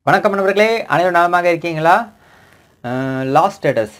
வணக்கம் நண்பர்களே அனைவரும் நலமாக இருக்கீங்களா லாஸ்ட் ஸ்டேட்டஸ்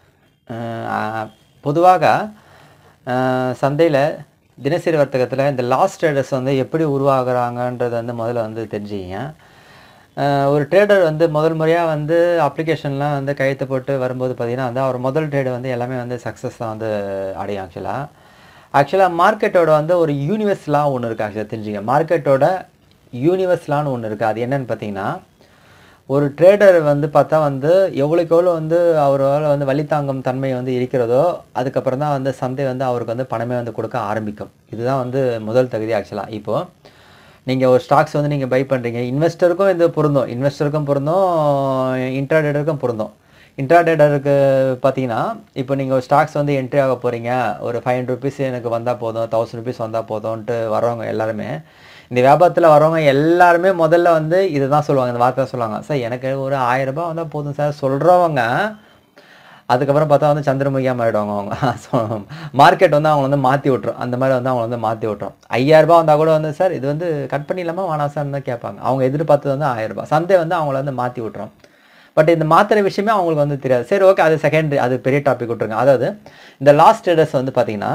பொதுவாக சந்தையில் தினசரி வர்த்தகத்தில் இந்த லாஸ்ட் ஸ்டேட்டஸ் வந்து எப்படி உருவாகுறாங்கன்றது வந்து முதல்ல வந்து தெரிஞ்சுக்கிங்க அஹ் ஒரு ட்ரேடர் வந்து முதல் முறையாக வந்து அப்ளிகேஷன்லாம் வந்து கையெழுத்து போட்டு வரும்போது பார்த்தீங்கன்னா வந்து அவர் முதல் ட்ரேடு வந்து எல்லாமே வந்து சக்ஸஸ் தான் வந்து அடையும் ஆக்சுவலாக ஆக்சுவலாக மார்க்கெட்டோட வந்து ஒரு யூனிவர்ஸ்லாம் ஒன்று இருக்குது ஆக்சுவலாக தெரிஞ்சுங்க மார்க்கெட்டோட யூனிவர்ஸ்லான்னு ஒன்று இருக்குது அது என்னன்னு பார்த்தீங்கன்னா ஒரு ட்ரேடர் வந்து பார்த்தா வந்து எவ்வளோக்கு எவ்வளோ வந்து அவரால் வந்து வழித்தாங்கும் தன்மை வந்து இருக்கிறதோ அதுக்கப்புறம் தான் வந்து சந்தை வந்து அவருக்கு வந்து பணமே வந்து கொடுக்க ஆரம்பிக்கும் இதுதான் வந்து முதல் தகுதி ஆக்சுவலாக இப்போது நீங்கள் ஒரு ஸ்டாக்ஸ் வந்து நீங்கள் பை பண்ணுறீங்க இன்வெஸ்டருக்கும் இது பொருந்தும் இன்வெஸ்டருக்கும் பொருந்தும் இன்ட்ராடேடருக்கும் பொருந்தும் இன்ட்ராடேடருக்கு பார்த்தீங்கன்னா இப்போ நீங்கள் ஒரு ஸ்டாக்ஸ் வந்து என்ட்ரி ஆக போகிறீங்க ஒரு ஃபைவ் ஹண்ட்ரட் ருபீஸ் எனக்கு வந்தால் போதும் தௌசண்ட் ருபீஸ் வந்தால் போதும்ன்ட்டு வரவங்க எல்லாருமே இந்த வியாபாரத்தில் வரவங்க எல்லாருமே முதல்ல வந்து இதை தான் சொல்லுவாங்க இந்த வார்த்தை தான் சொல்லுவாங்க சார் எனக்கு ஒரு ஆயிரம் ரூபாய் வந்தால் போதும் சார் சொல்கிறவங்க அதுக்கப்புறம் பார்த்தா வந்து சந்திரமுகியாக மாறிடுவாங்க அவங்க மார்க்கெட் வந்து அவங்க வந்து மாற்றி விட்ரும் அந்த மாதிரி வந்து அவங்க வந்து மாற்றி விட்ரும் ஐயாயிரரூபா வந்தால் கூட வந்து சார் இது வந்து கட் பண்ணிடலாமா வேணாம் சார்னு தான் கேட்பாங்க அவங்க எதிர்பார்த்தது வந்து ஆயிரம் ரூபாய் சந்தை வந்து அவங்கள வந்து மாற்றி விட்ரும் பட் இந்த மாத்திர விஷயமே அவங்களுக்கு வந்து தெரியாது சரி ஓகே அது செகண்டரி அது பெரிய டாபிக் விட்ருங்க அதாவது இந்த லாஸ்ட் ட்ரேடர்ஸ் வந்து பார்த்தீங்கன்னா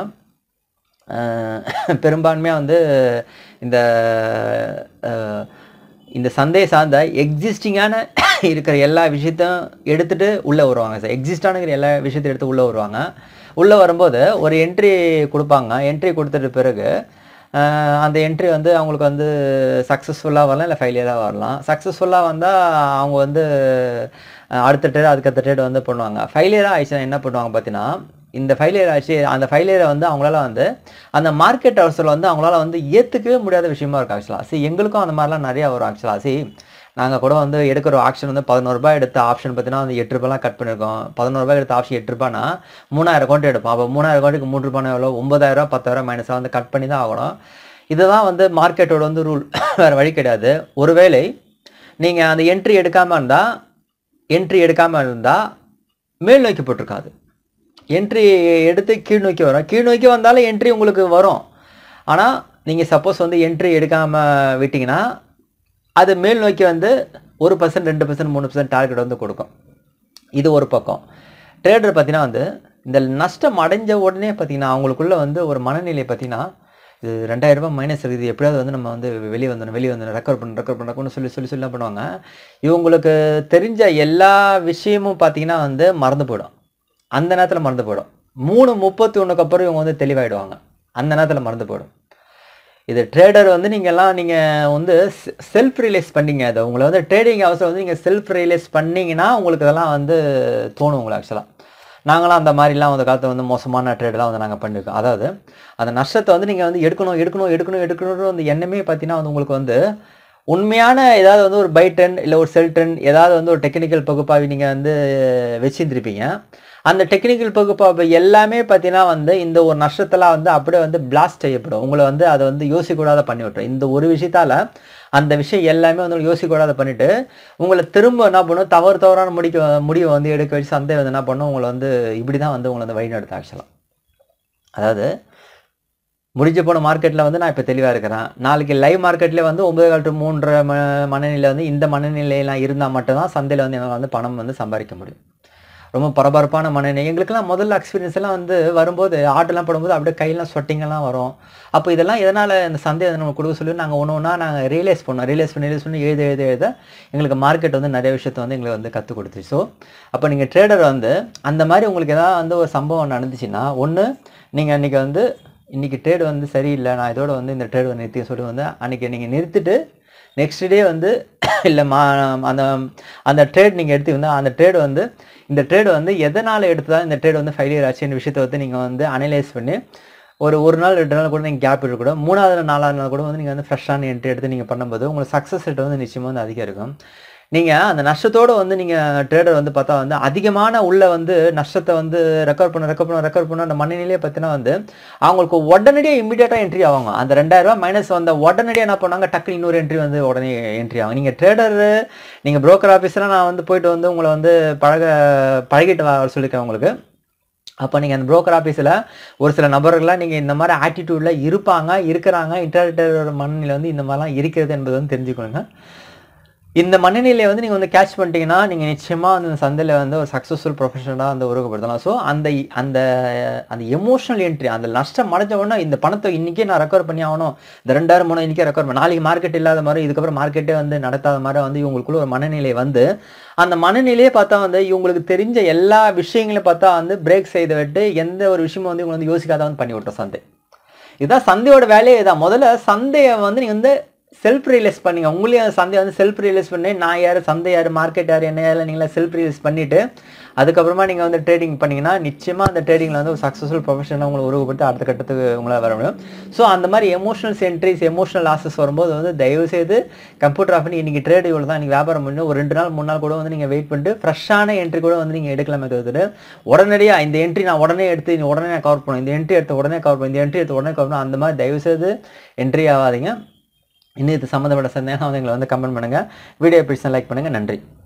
பெரும்பான்மையாக வந்து இந்த அஹ், இந்த சந்தையை சார்ந்த எக்ஸிஸ்டிங்கான இருக்கிற எல்லா விஷயத்தையும் எடுத்துகிட்டு உள்ளே வருவாங்க சார் எக்ஸிஸ்டானுங்கிற எல்லா விஷயத்தையும் எடுத்து உள்ளே வருவாங்க உள்ளே வரும்போது ஒரு என்ட்ரி கொடுப்பாங்க என்ட்ரி கொடுத்துட்ட பிறகு அஹ், அந்த என்ட்ரி வந்து அவங்களுக்கு வந்து சக்ஸஸ்ஃபுல்லாக வரலாம் இல்லை ஃபெயிலியராக வரலாம் சக்ஸஸ்ஃபுல்லாக வந்தால் அவங்க வந்து அஹ், அடுத்த ட்ரேட் அதுக்கடுத்த ட்ரேட் வந்து பண்ணுவாங்க ஃபெயிலியராக ஆயிடுச்சுன்னா என்ன பண்ணுவாங்க பார்த்தீங்கன்னா இந்த ஃபெயிலியர் ஆச்சு அந்த ஃபெயிலியரை வந்து அவங்களால வந்து அந்த மார்க்கெட் அவசரில் வந்து அவங்களால வந்து ஏற்றுக்கவே முடியாத விஷயமா இருக்கும் ஆக்சுவலாக சரி எங்களுக்கும் அந்த மாதிரிலாம் நிறையா வரும் ஆக்சுவலாக சரி நாங்கள் கூட வந்து எடுக்கிற ஆப்ஷன் வந்து பதினோரு ரூபாய் எடுத்த ஆப்ஷன் பார்த்தீங்கன்னா வந்து எட்டு ரூபாய்லாம் கட் பண்ணியிருக்கோம் பதினோரு ரூபாய் எடுத்த ஆப்ஷன் எட்டு ரூபாய்னா மூணாயிரம் கோடி எடுப்போம் அப்போ மூணாயிரம் கோடிக்கு மூணு ரூபாய் எவ்வளோ ஒன்பதாயிரம் பத்தாயிரம் மைனஸாக வந்து கட் பண்ணி தான் ஆகணும் இதுதான் வந்து மார்க்கெட்டோட வந்து ரூல் வேறு வழி கிடையாது ஒருவேளை நீங்கள் அந்த என்ட்ரி எடுக்காமல் இருந்தால் என்ட்ரி எடுக்காமல் இருந்தால் மேல் நோக்கி போட்டிருக்காது என்ட்ரி எடுத்து கீழ் நோக்கி வரும் கீழ் நோக்கி வந்தாலும் என்ட்ரி உங்களுக்கு வரும் ஆனால் நீங்கள் சப்போஸ் வந்து என்ட்ரி எடுக்காமல் விட்டிங்கன்னா அது மேல் நோக்கி வந்து ஒரு பர்சன்ட் ரெண்டு பர்சன்ட் மூணு பர்சன்ட் டார்கெட் வந்து கொடுக்கும் இது ஒரு பக்கம் ட்ரேடர் பார்த்தீங்கன்னா வந்து இந்த நஷ்டம் அடைஞ்ச உடனே பார்த்தீங்கன்னா அவங்களுக்குள்ள வந்து ஒரு மனநிலை பார்த்தீங்கன்னா இது ரெண்டாயிரம் ரூபாய் மைனஸ் இருக்குது எப்படியாவது வந்து நம்ம வந்து வெளியே வந்துடணும் வெளியே வந்துடணும் ரெக்கவர் பண்ணணும் ரெக்கவர் பண்ணணும்னு சொல்லி சொல்லி சொல்லி என்ன பண்ணுவாங்க இவங்களுக்கு தெரிஞ்ச எல்லா விஷயமும் பார்த்தீங்கன்னா வந்து மறந்து போயிடும் அந்த நேரத்தில் மறந்து போயிடும் மூணு முப்பத்தி ஒன்றுக்கு அப்புறம் இவங்க வந்து தெளிவாயிடுவாங்க அந்த நேரத்தில் மறந்து போயிடும் இது ட்ரேடர் வந்து நீங்கள்லாம் நீங்கள் வந்து செல்ஃப் ரியலைஸ் பண்ணீங்க அதை உங்களை வந்து ட்ரேடிங் ஹவுஸில் வந்து நீங்கள் செல்ஃப் ரியலைஸ் பண்ணீங்கன்னா உங்களுக்கு இதெல்லாம் வந்து தோணும் உங்களுக்கு ஆக்சுவலாக நாங்களாம் அந்த மாதிரிலாம் அந்த காலத்தில் வந்து மோசமான ட்ரேடெலாம் வந்து நாங்கள் பண்ணியிருக்கோம் அதாவது அந்த நஷ்டத்தை வந்து நீங்கள் வந்து எடுக்கணும் எடுக்கணும் எடுக்கணும் எடுக்கணுன்ற அந்த எண்ணமே பார்த்தீங்கன்னா வந்து உங்களுக்கு வந்து உண்மையான ஏதாவது வந்து ஒரு பை ட்ரெண்ட் இல்லை ஒரு செல் ட்ரெண்ட் ஏதாவது வந்து ஒரு டெக்னிக்கல் பகுப்பாவி நீங்கள் வந்து வச்சிருந்துருப்பீங்க அந்த டெக்னிக்கல் பகுப்பாய்வு எல்லாமே பார்த்தீங்கன்னா வந்து இந்த ஒரு நஷ்டத்தெல்லாம் வந்து அப்படியே வந்து பிளாஸ்ட் செய்யப்படும் உங்களை வந்து அதை வந்து யோசிக்கூடாத பண்ணி விட்டுரும் இந்த ஒரு விஷயத்தால் அந்த விஷயம் எல்லாமே வந்து யோசிக்கூடாத பண்ணிட்டு உங்களை திரும்ப என்ன பண்ணும் தவறு தவறான முடிக்க முடிவை வந்து எடுக்க வச்சு சந்தை வந்து என்ன பண்ணும் உங்களை வந்து இப்படி தான் வந்து உங்களை வந்து வழிநடத்த ஆக்சுவலாக அதாவது முடிஞ்சு போன மார்க்கெட்டில் வந்து நான் இப்போ தெளிவாக இருக்கிறேன் நாளைக்கு லைவ் மார்க்கெட்லேயே வந்து ஒன்பது கால் டு மூன்றரை ம மனநிலை வந்து இந்த மனநிலையெல்லாம் இருந்தால் மட்டும்தான் சந்தையில் வந்து என்னால் வந்து பணம் வந்து சம்பாதிக்க முடியும் ரொம்ப பரபரப்பான மனநிலை எங்களுக்கெல்லாம் முதல்ல எக்ஸ்பீரியன்ஸ் எல்லாம் வந்து வரும்போது ஆட்டெல்லாம் போடும்போது அப்படியே கையெல்லாம் ஸ்வெட்டிங்கெல்லாம் வரும் அப்போ இதெல்லாம் எதனால் இந்த சந்தை வந்து நம்ம கொடுக்க சொல்லி நாங்கள் ஒன்று ஒன்றா நாங்கள் ரியலைஸ் பண்ணோம் ரியலைஸ் பண்ணி ரியலைஸ் பண்ணி எழுத எழுத எழுத எங்களுக்கு மார்க்கெட் வந்து நிறைய விஷயத்த வந்து எங்களுக்கு வந்து கற்றுக் கொடுத்துச்சு ஸோ அப்போ நீங்கள் ட்ரேடர் வந்து அந்த மாதிரி உங்களுக்கு ஏதாவது வந்து ஒரு சம்பவம் நடந்துச்சுன்னா ஒன்று நீங்கள் அன்றைக்கி வந்து இன்றைக்கி ட்ரேடு வந்து சரியில்லை நான் இதோட வந்து இந்த ட்ரேடு வந்து நிறுத்தி சொல்லி வந்து அன்றைக்கி நீங்கள் நிறுத்திட்டு நெக்ஸ்ட் டே வந்து இல்லை மா அந்த அந்த ட்ரேட் நீங்கள் எடுத்து வந்து அந்த ட்ரேடு வந்து இந்த ட்ரேடு வந்து எதனால் எடுத்ததா இந்த ட்ரேட் வந்து ஃபெயிலியர் ஆச்சுன்ற விஷயத்தை வந்து நீங்கள் வந்து அனலைஸ் பண்ணி ஒரு ஒரு நாள் ரெண்டு நாள் கூட நீங்கள் கேப் கூட மூணாவது நாள், நாலாவது நாள் கூட வந்து நீங்கள் வந்து ஃப்ரெஷ்ஷான என்ட்ரி எடுத்து நீங்கள் பண்ணும்போது உங்களுக்கு சக்ஸஸ் ரேட் வந்து நிச்சயமாக வந்து அதிகம் இருக்கும் நீங்கள் அந்த நஷ்டத்தோடு வந்து நீங்கள் ட்ரேடர் வந்து பார்த்தா வந்து அதிகமான உள்ள வந்து நஷ்டத்தை வந்து ரெக்கவர் பண்ண ரெக்கவர் பண்ண ரெக்கவர் பண்ண அந்த மனநிலையே பார்த்தீங்கன்னா வந்து அவங்களுக்கு உடனடியாக இமீடியட்டாக என்ட்ரி ஆவாங்க அந்த ரெண்டாயிரரூபா மைனஸ் வந்த உடனடியாக என்ன பண்ணாங்க டக்குனு இன்னொரு என்ட்ரி வந்து உடனே என்ட்ரி ஆகும் நீங்கள் ட்ரேடர் நீங்கள் broker ஆஃபீஸ்லாம் நான் வந்து போயிட்டு வந்து உங்களை வந்து பழக பழகிட்டு வர சொல்லியிருக்கேன் உங்களுக்கு அப்போ நீங்கள் அந்த broker ஆஃபீஸில் ஒரு சில நபர்கள்லாம் நீங்கள் இந்த மாதிரி ஆட்டிடியூடில் இருப்பாங்க இருக்கிறாங்க இன்டர்டரோட மனநிலை வந்து இந்த மாதிரிலாம் இருக்கிறது என்பது வந்து தெரிஞ்சுக்கணுங்க இந்த மனநிலையை வந்து நீங்கள் வந்து கேட்ச் பண்ணிட்டீங்கன்னா நீங்கள் நிச்சயமாக அந்த சந்தையில் வந்து ஒரு சக்ஸஸ்ஃபுல் ப்ரொஃபஷனலாக வந்து உருவப்படுத்தலாம் ஸோ அந்த அந்த அந்த எமோஷனல் என்ட்ரி அந்த நஷ்டம் அடைஞ்ச உடனே இந்த பணத்தை இன்றைக்கே நான் ரெக்கவர் பண்ணி ஆகணும் இந்த ரெண்டாயிரம் மூணு இன்றைக்கே ரெக்கவர் பண்ண நாளைக்கு மார்க்கெட் இல்லாத மாதிரி இதுக்கப்புறம் மார்க்கெட்டே வந்து நடத்தாத மாதிரி வந்து இவங்களுக்குள்ள ஒரு மனநிலை வந்து அந்த மனநிலையே பார்த்தா வந்து இவங்களுக்கு தெரிஞ்ச எல்லா விஷயங்களையும் பார்த்தா வந்து பிரேக் செய்து விட்டு எந்த ஒரு விஷயமும் வந்து இவங்க வந்து யோசிக்காத வந்து பண்ணி விட்டோம் சந்தை இதுதான் சந்தையோட வேலையே இதான் முதல்ல சந்தையை வந்து நீங்கள் வந்து செல்ஃப் ரியலைஸ் பண்ணீங்க உங்களையும் அந்த சந்தையை வந்து செல்ஃப் ரியலைஸ் பண்ணி நான் யார் சந்தை யார் மார்க்கெட் யார் என்ன யார் நீங்களே செல்ஃப் ரியலைஸ் பண்ணிவிட்டு அதுக்கப்புறமா நீங்கள் வந்து ட்ரேடிங் பண்ணீங்கன்னா நிச்சயமாக அந்த ட்ரேடிங்கில் வந்து ஒரு சக்ஸஸ்ஃபுல் ப்ரொஃபஷனலாக உங்களை உருவப்படுத்தி அடுத்த கட்டத்துக்கு உங்களால் வர முடியும் ஸோ அந்த மாதிரி எமோஷனல் என்ட்ரிஸ் எமோஷனல் லாஸஸ் வரும்போது வந்து தயவு செய்து கம்ப்யூட்டர் ஆஃப் பண்ணி இன்றைக்கி ட்ரேட் இவ்வளோ தான் நீங்கள் வியாபாரம் பண்ணி ஒரு ரெண்டு நாள் மூணு நாள் கூட வந்து நீங்கள் வெயிட் பண்ணிட்டு ஃப்ரெஷ்ஷான என்ட்ரி கூட வந்து நீங்கள் எடுக்கலாமே தவிர்த்துட்டு உடனடியாக இந்த என்ட்ரி நான் உடனே எடுத்து இந்த உடனே நான் கவர் பண்ணும் இந்த என்ட்ரி எடுத்து உடனே கவர் பண்ணும் இந்த என்ட்ரி எடுத்து உடனே கவர் பண்ணும் அந்த மாதிரி தயவு செய்து என்ட்ரி ஆகாதீங்க இன்னும் இது சம்மந்தப்பட்ட சந்தேகம் வந்து எங்களை வந்து கமெண்ட் பண்ணுங்கள் வீடியோ பிடிச்சா லைக் பண்ணுங்கள் நன்றி